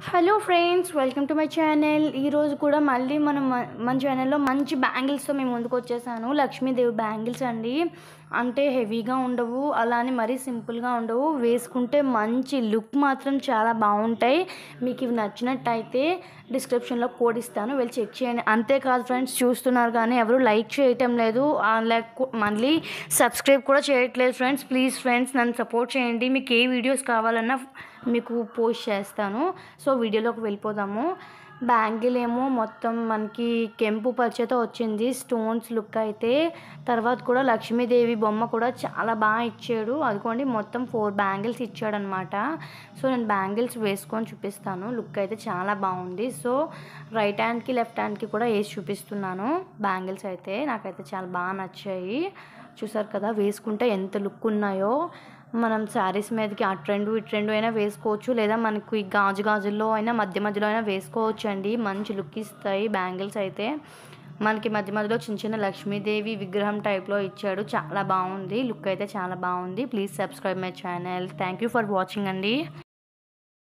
hello friends welcome to my channel ఈరోజు కూడా మళ్ళీ మనం మ- మన ఛానల్లో మంచి బ్యాంగిల్స్తో మేము ముందుకు వచ్చేసాను లక్ష్మీదేవి బ్యాంగిల్స్ అండి అంటే హెవీగా ఉండవు అలానే మరీ సింపుల్గా ఉండవు వేసుకుంటే మంచి లుక్ మాత్రం చాలా బాగుంటాయి మీకు ఇవి నచ్చినట్టయితే డిస్క్రిప్షన్లో కోడ్ ఇస్తాను వెళ్ళి చెక్ చేయండి అంతేకాదు ఫ్రెండ్స్ చూస్తున్నారు కానీ ఎవరు లైక్ చేయటం లేదు ఆ, లేక మళ్ళీ సబ్స్క్రైబ్ కూడా చేయట్లేదు ఫ్రెండ్స్ ప్లీజ్ ఫ్రెండ్స్ నన్ను సపోర్ట్ చేయండి మీకు ఏ వీడియోస్ కావాలన్నా మీకు పోస్ట్ చేస్తాను సో వీడియోలోకి వెళ్ళిపోదాము బ్యాంగిల్ ఏమో మొత్తం మనకి కెంపు పచ్చతో వచ్చింది స్టోన్స్ లుక్ అయితే తర్వాత కూడా లక్ష్మీదేవి బొమ్మ కూడా చాలా బాగా ఇచ్చాడు అదిగోండి మొత్తం ఫోర్ బ్యాంగిల్స్ ఇచ్చాడనమాట సో నేను బ్యాంగిల్స్ వేసుకొని చూపిస్తాను లుక్ అయితే చాలా బాగుంది సో రైట్ హ్యాండ్కి లెఫ్ట్ హ్యాండ్కి కూడా వేసి చూపిస్తున్నాను బ్యాంగిల్స్ అయితే నాకైతే చాలా బాగా నచ్చాయి చూసారు కదా వేసుకుంటే ఎంత లుక్ ఉన్నాయో మనం శారీస్ మీదకి అటు రెండు ఇటు రెండు అయినా వేసుకోవచ్చు లేదా మనకు ఈ గాజు గాజుల్లో అయినా మధ్య మధ్యలో అయినా వేసుకోవచ్చు అండి మంచి లుక్ ఇస్తాయి బ్యాంగిల్స్ అయితే మనకి మధ్య మధ్యలో చిన్న చిన్న లక్ష్మీదేవి విగ్రహం టైప్లో ఇచ్చాడు చాలా బాగుంది లుక్ అయితే చాలా బాగుంది please subscribe my channel thank you for watching అండి